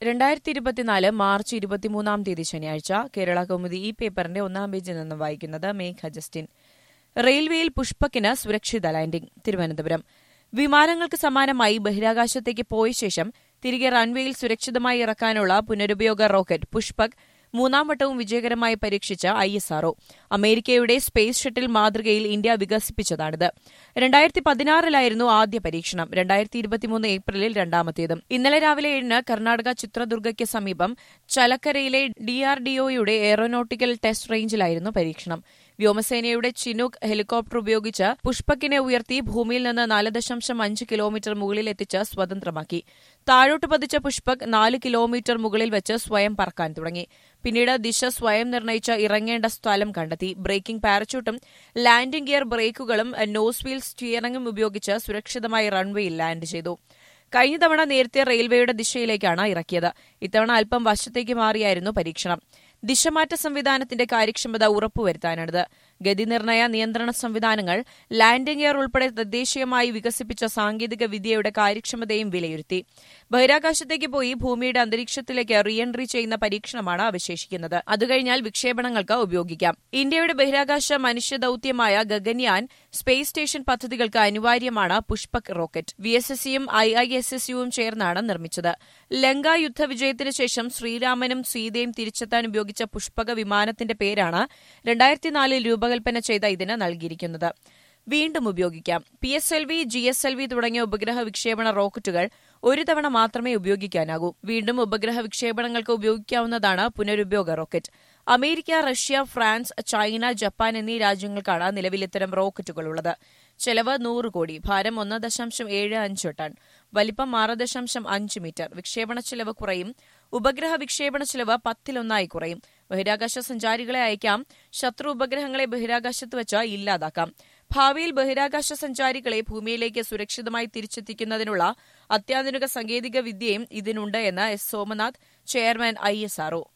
രണ്ടായിരത്തി ഇരുപത്തിനാല് മാർച്ച് ഇരുപത്തിമൂന്നാം തീയതി ശനിയാഴ്ച കേരള കൗമുദി ഈ പേപ്പറിന്റെ ഒന്നാം പേജിൽ നിന്നും വായിക്കുന്നത് മേഘ ജസ്റ്റിൻ റെയിൽവേയിൽ പുഷ്പക്കിന് സുരക്ഷിത ലാൻഡിംഗ് തിരുവനന്തപുരം വിമാനങ്ങൾക്ക് സമാനമായി ബഹിരാകാശത്തേക്ക് പോയ ശേഷം തിരികെ റൺവേയിൽ സുരക്ഷിതമായി ഇറക്കാനുള്ള പുനരുപയോഗ റോക്കറ്റ് പുഷ്പക് മൂന്നാം വട്ടവും വിജയകരമായി പരീക്ഷിച്ച ഐ എസ് ആർഒ അമേരിക്കയുടെ സ്പേസ് ഷട്ടിൽ മാതൃകയിൽ ഇന്ത്യ വികസിപ്പിച്ചതാണിത് രണ്ടായിരത്തി പതിനാറിലായിരുന്നു ആദ്യ പരീക്ഷണം രണ്ടായിരത്തി ഇരുപത്തിമൂന്ന് ഏപ്രിലിൽ രണ്ടാമത്തേതും ഇന്നലെ രാവിലെ ഏഴിന് കർണാടക ചിത്രദുർഗയ്ക്ക് സമീപം ചലക്കരയിലെ ഡിആർഡിഒയുടെ എയറോനോട്ടിക്കൽ ടെസ്റ്റ് റേഞ്ചിലായിരുന്നു പരീക്ഷണം വ്യോമസേനയുടെ ചിനൂക്ക് ഹെലികോപ്റ്റർ ഉപയോഗിച്ച് പുഷ്പക്കിനെ ഉയർത്തി ഭൂമിയിൽ നിന്ന് നാല് ദശാംശം അഞ്ച് കിലോമീറ്റർ മുകളിലെത്തിച്ച് സ്വതന്ത്രമാക്കി താഴോട്ട് പതിച്ച പുഷ്പക് നാല് കിലോമീറ്റർ മുകളിൽ വെച്ച് സ്വയം പറക്കാൻ തുടങ്ങി പിന്നീട് ദിശ സ്വയം നിർണയിച്ച് ഇറങ്ങേണ്ട സ്ഥലം കണ്ടെത്തി ബ്രേക്കിംഗ് പാരച്യൂട്ടും ലാൻഡിംഗ് ഗിയർ ബ്രേക്കുകളും നോസ് വീൽ സ്റ്റിയറിംഗും ഉപയോഗിച്ച് സുരക്ഷിതമായി റൺവേയിൽ ലാൻഡ് ചെയ്തു കഴിഞ്ഞ തവണ നേരത്തെ റെയിൽവേയുടെ ദിശയിലേക്കാണ് ഇറക്കിയത് ഇത്തവണ അല്പം വശത്തേക്ക് മാറിയായിരുന്നു പരീക്ഷണം ദിശമാറ്റ സംവിധാനത്തിന്റെ കാര്യക്ഷമത ഉറപ്പുവരുത്താനാണിത് ഗതിനിർണയ നിയന്ത്രണ സംവിധാനങ്ങൾ ലാൻഡിംഗ് ഗിയർ ഉൾപ്പെടെ തദ്ദേശീയമായി വികസിപ്പിച്ച സാങ്കേതിക വിദ്യയുടെ കാര്യക്ഷമതയും വിലയിരുത്തി ബഹിരാകാശത്തേക്ക് പോയി ഭൂമിയുടെ അന്തരീക്ഷത്തിലേക്ക് റീ എൻട്രി ചെയ്യുന്ന പരീക്ഷണമാണ് അവശേഷിക്കുന്നത് അതുകഴിഞ്ഞാൽ വിക്ഷേപണങ്ങൾക്ക് ഉപയോഗിക്കാം ഇന്ത്യയുടെ ബഹിരാകാശ മനുഷ്യദൌത്യമായ ഗഗൻയാൻ സ്പേസ് സ്റ്റേഷൻ പദ്ധതികൾക്ക് അനിവാര്യമാണ് Pushpak rocket V S S സിയും ഐ ഐ എസ് എസ് യുവും ചേർന്നാണ് നിർമ്മിച്ചത് ലങ്ക യുദ്ധവിജയത്തിന് ശേഷം ശ്രീരാമനും സീതയും തിരിച്ചെത്താൻ ഉപയോഗിച്ച പുഷ്പക വിമാനത്തിന്റെ പേരാണ് രണ്ടായിരത്തിനാലിൽ രൂപകൽപ്പന ചെയ്ത ഇതിന് നൽകിയിരിക്കുന്നത് വീണ്ടും ഉപയോഗിക്കാം P S L V G S L V തുടങ്ങിയ ഉപഗ്രഹ വിക്ഷേപണ റോക്കറ്റുകൾ ഒരു തവണ മാത്രമേ ഉപയോഗിക്കാനാകൂ വീണ്ടും ഉപഗ്രഹ വിക്ഷേപണങ്ങൾക്ക് ഉപയോഗിക്കാവുന്നതാണ് പുനരുപയോഗ rocket America Russia France China Japan എന്നീ രാജ്യങ്ങൾക്കാണ് നിലവിൽ ഇത്തരം റോക്കറ്റുകളുള്ളത് ചെലവ് നൂറ് കോടി ഭാരം ഒന്ന് ദശാംശം ഏഴ് അഞ്ച് ടൺ വലിപ്പം ആറ് ദശാംശം അഞ്ച് മീറ്റർ വിക്ഷേപണ ചെലവ് കുറയും ഉപഗ്രഹ വിക്ഷേപണ ചെലവ് പത്തിലൊന്നായി കുറയും ബഹിരാകാശ സഞ്ചാരികളെ അയക്കാം ശത്രു ഉപഗ്രഹങ്ങളെ ബഹിരാകാശത്ത് വെച്ച് ഇല്ലാതാക്കാം ഭാവിയിൽ ബഹിരാകാശ സഞ്ചാരികളെ ഭൂമിയിലേക്ക് സുരക്ഷിതമായി തിരിച്ചെത്തിക്കുന്നതിനുള്ള അത്യാധുനിക സാങ്കേതിക വിദ്യയും ഇതിനുണ്ട് എന്ന് S Somanath chairman I S RO